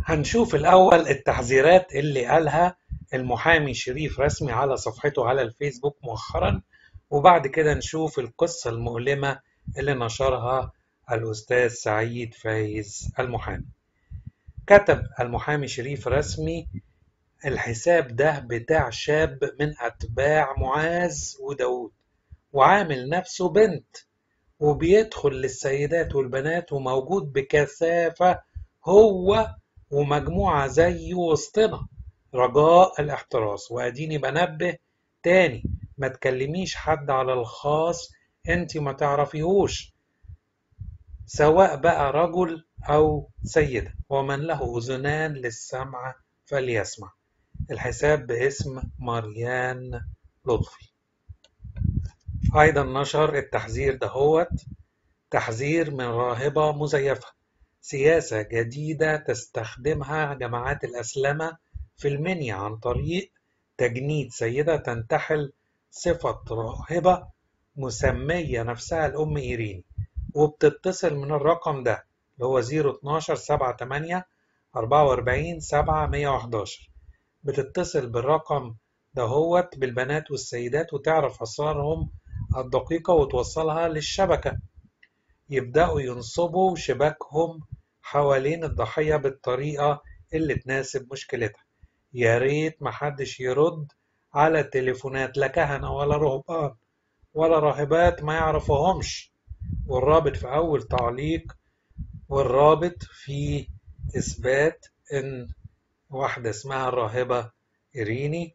هنشوف الأول التحذيرات اللي قالها المحامي شريف رسمي على صفحته على الفيسبوك مؤخرا وبعد كده نشوف القصة المؤلمة اللي نشرها الأستاذ سعيد فايز المحامي كتب المحامي شريف رسمي الحساب ده بتاع شاب من أتباع معاذ وداود وعامل نفسه بنت وبيدخل للسيدات والبنات وموجود بكثافة هو ومجموعة زيه وسطنا رجاء الاحتراس واديني بنبه تاني ما تكلميش حد على الخاص انت ما تعرفيهوش سواء بقى رجل او سيدة ومن له اذنان للسمع فليسمع الحساب باسم مريان لطفي ايضا نشر التحذير دهوت تحذير من راهبة مزيفة سياسة جديدة تستخدمها جماعات الأسلمة في المنيا عن طريق تجنيد سيدة تنتحل صفة راهبة مسمية نفسها الأم إيريني وبتتصل من الرقم ده اللي هو 012 78 44 7 111 بتتصل بالرقم دهوت بالبنات والسيدات وتعرف أسرارهم الدقيقة وتوصلها للشبكة يبدأوا ينصبوا شباكهم حوالين الضحية بالطريقة اللي تناسب مشكلتها يا ريت محدش يرد على تليفونات لا كهنة ولا رهبان ولا راهبات ما يعرفوهمش والرابط في أول تعليق والرابط في إثبات إن واحدة اسمها الراهبة إيريني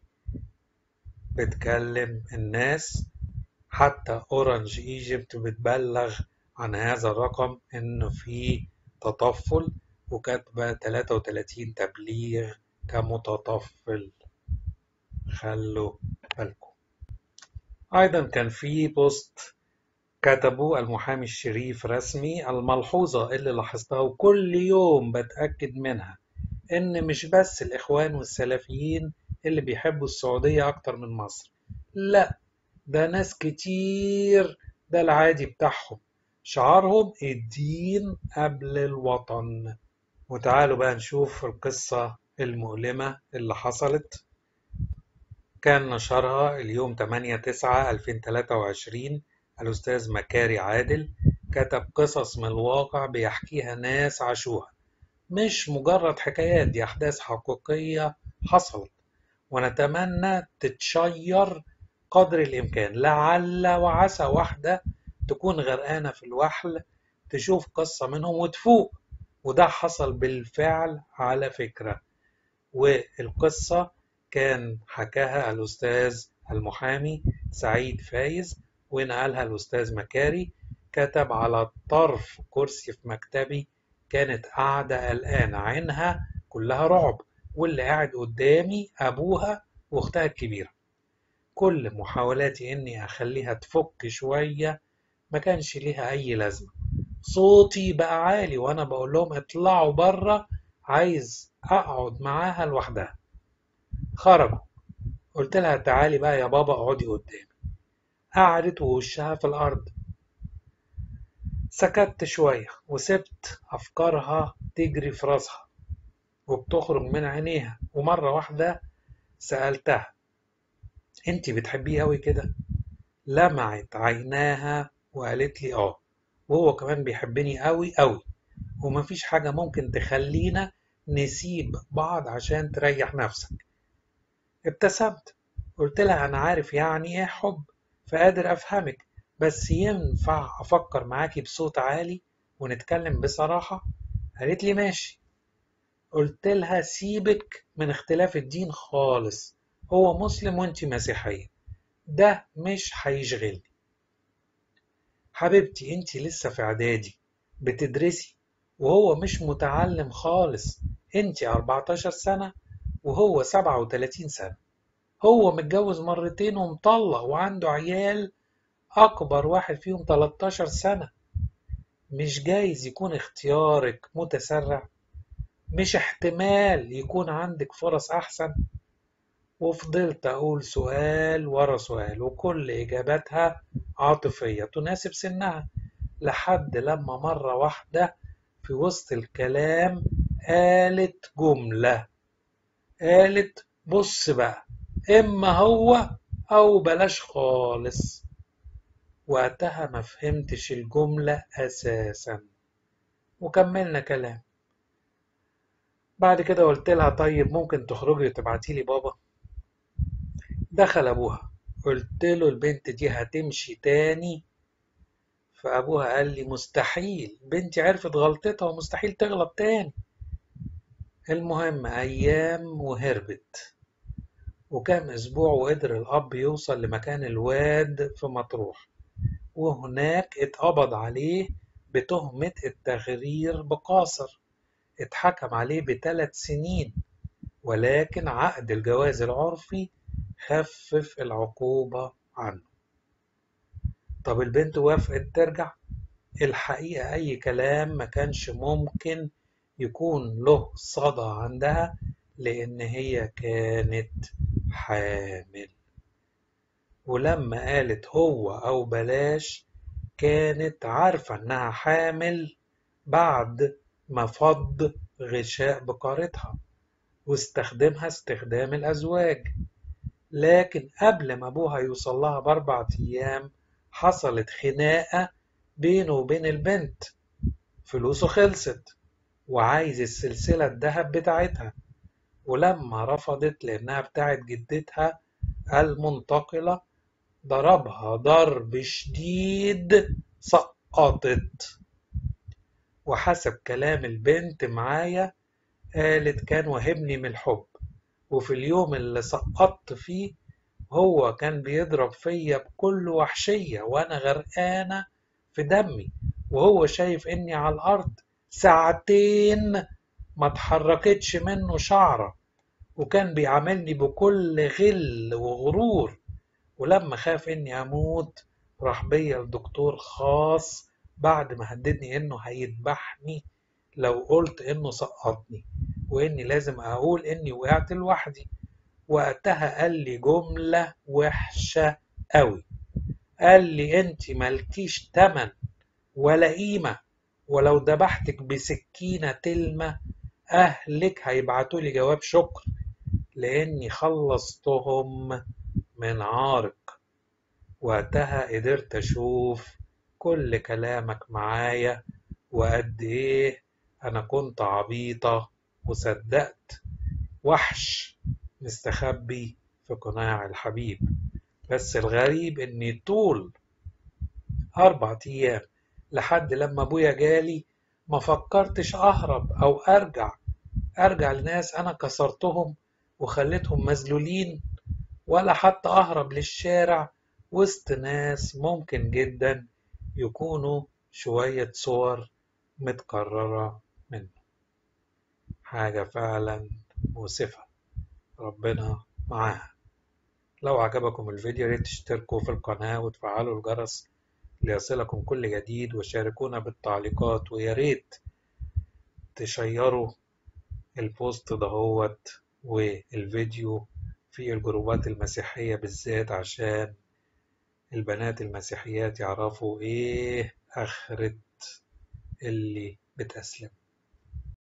بتكلم الناس حتى أورنج إيجيبت بتبلغ عن هذا الرقم إنه في تطفل وكاتبة 33 تبليغ كمتطفل خلوا بالكم أيضا كان في بوست كتبه المحامي الشريف رسمي الملحوظة اللي لاحظتها وكل يوم بتأكد منها إن مش بس الإخوان والسلفيين اللي بيحبوا السعودية أكتر من مصر لا ده ناس كتير ده العادي بتاعهم شعارهم الدين قبل الوطن وتعالوا بقى نشوف القصة المؤلمة اللي حصلت كان نشرها اليوم 8 9 2023 الأستاذ مكاري عادل كتب قصص من الواقع بيحكيها ناس عاشوها مش مجرد حكايات دي أحداث حقيقية حصلت ونتمنى تتشير قدر الإمكان لعل وعسى واحدة تكون غرقانة في الوحل تشوف قصة منهم وتفوق وده حصل بالفعل على فكرة والقصة كان حكاها الأستاذ المحامي سعيد فايز ونقلها الأستاذ مكاري كتب على طرف كرسي في مكتبي كانت قاعدة قلقانة عينها كلها رعب واللي قاعد قدامي أبوها وأختها الكبيرة كل محاولاتي إني أخليها تفك شوية ما كانش ليها أي لازمة صوتي بقى عالي وأنا بقول لهم اطلعوا بره عايز أقعد معاها لوحدها خرجوا قلت لها تعالي بقى يا بابا اقعدي قدامي قعدت ووشها في الأرض سكت شوية وسبت أفكارها تجري في راسها وبتخرج من عينيها ومرة واحدة سألتها انت بتحبيه قوي كده لمعت عيناها وقالت لي اه وهو كمان بيحبني قوي قوي ومفيش حاجة ممكن تخلينا نسيب بعض عشان تريح نفسك ابتسمت قلت لها أنا عارف يعني إيه حب فقادر أفهمك بس ينفع أفكر معاكي بصوت عالي ونتكلم بصراحة قالت لي ماشي قلت لها سيبك من اختلاف الدين خالص هو مسلم وانت مسيحية ده مش هيشغلني حبيبتي انت لسه في اعدادي بتدرسي وهو مش متعلم خالص انت 14 سنة وهو 37 سنة هو متجوز مرتين ومطلق وعنده عيال أكبر واحد فيهم 13 سنة مش جايز يكون اختيارك متسرع مش احتمال يكون عندك فرص أحسن وفضلت أقول سؤال ورا سؤال وكل إجاباتها عاطفية تناسب سنها لحد لما مرة واحدة في وسط الكلام قالت جملة قالت بص بقى إما هو أو بلاش خالص وقتها ما فهمتش الجملة أساسا وكملنا كلام بعد كده قلت لها طيب ممكن تخرجي وتبعتي لي بابا دخل أبوها قلت له البنت دي هتمشي تاني فأبوها قال لي مستحيل بنتي عرفت غلطتها ومستحيل تغلط تاني المهم أيام وهربت وكام أسبوع وقدر الأب يوصل لمكان الواد في مطروح وهناك اتقبض عليه بتهمة التغرير بقاصر اتحكم عليه بثلاث سنين ولكن عقد الجواز العرفي خفف العقوبة عنه طب البنت وافقت ترجع الحقيقة أي كلام ما كانش ممكن يكون له صدى عندها لأن هي كانت حامل ولما قالت هو أو بلاش كانت عارفة إنها حامل بعد ما فض غشاء بقارتها واستخدمها استخدام الأزواج لكن قبل ما أبوها يوصل لها بأربع أيام حصلت خناقة بينه وبين البنت فلوسه خلصت وعايز السلسلة الذهب بتاعتها ولما رفضت لأنها بتاعت جدتها المنتقلة ضربها ضرب شديد سقطت وحسب كلام البنت معايا قالت كان وهبني من الحب وفي اليوم اللي سقطت فيه هو كان بيضرب فيا بكل وحشية وأنا غرقانة في دمي وهو شايف إني على الأرض ساعتين ما اتحركتش منه شعرة وكان بيعاملني بكل غل وغرور ولما خاف إني أموت راح بيا لدكتور خاص بعد ما هددني إنه هيذبحني لو قلت إنه سقطني وإني لازم أقول إني وقعت لوحدي وقتها قال لي جملة وحشة قوي قال لي انت مالكيش تمن ولا قيمة ولو ذبحتك بسكينة تلمة أهلك هيبعتوا لي جواب شكر لأني خلصتهم من عارق وقتها قدرت أشوف كل كلامك معايا وقد إيه أنا كنت عبيطة وصدقت وحش مستخبي في قناع الحبيب بس الغريب اني طول اربع ايام لحد لما ابويا جالي ما فكرتش اهرب او ارجع ارجع لناس انا كسرتهم وخليتهم مذلولين ولا حتى اهرب للشارع وسط ناس ممكن جدا يكونوا شوية صور متكررة منه حاجة فعلا مؤسفة ربنا معاها لو عجبكم الفيديو ريت تشتركوا في القناة وتفعلوا الجرس ليصلكم كل جديد وشاركونا بالتعليقات ويا ريت تشيروا البوست دهوت والفيديو في الجروبات المسيحية بالذات عشان البنات المسيحيات يعرفوا ايه اخرة اللي بتأسلم